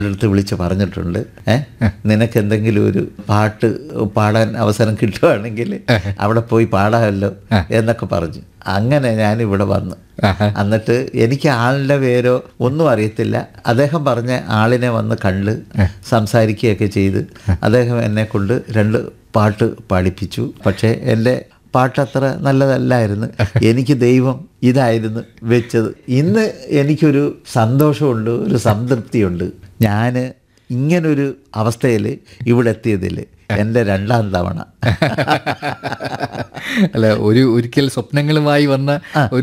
അടുത്ത് വിളിച്ച് പറഞ്ഞിട്ടുണ്ട് ഏ നിനക്ക് എന്തെങ്കിലും ഒരു പാട്ട് പാടാൻ അവസരം കിട്ടുവാണെങ്കിൽ അവിടെ പോയി പാടാമല്ലോ എന്നൊക്കെ പറഞ്ഞു അങ്ങനെ ഞാൻ ഇവിടെ വന്നു എന്നിട്ട് എനിക്ക് ആളിൻ്റെ പേരോ ഒന്നും അറിയത്തില്ല അദ്ദേഹം പറഞ്ഞ ആളിനെ വന്ന് കണ്ട് സംസാരിക്കുകയൊക്കെ ചെയ്ത് അദ്ദേഹം എന്നെ കൊണ്ട് രണ്ട് പാട്ട് പാടിപ്പിച്ചു പക്ഷേ എൻ്റെ പാട്ടത്ര നല്ലതല്ലായിരുന്നു എനിക്ക് ദൈവം ഇതായിരുന്നു വെച്ചത് ഇന്ന് എനിക്കൊരു സന്തോഷമുണ്ട് ഒരു സംതൃപ്തിയുണ്ട് ഞാൻ ഇങ്ങനൊരു അവസ്ഥയിൽ ഇവിടെ എത്തിയതിൽ എൻ്റെ രണ്ടാം തവണ അല്ല ഒരു ഒരിക്കൽ സ്വപ്നങ്ങളുമായി വന്ന ഒരു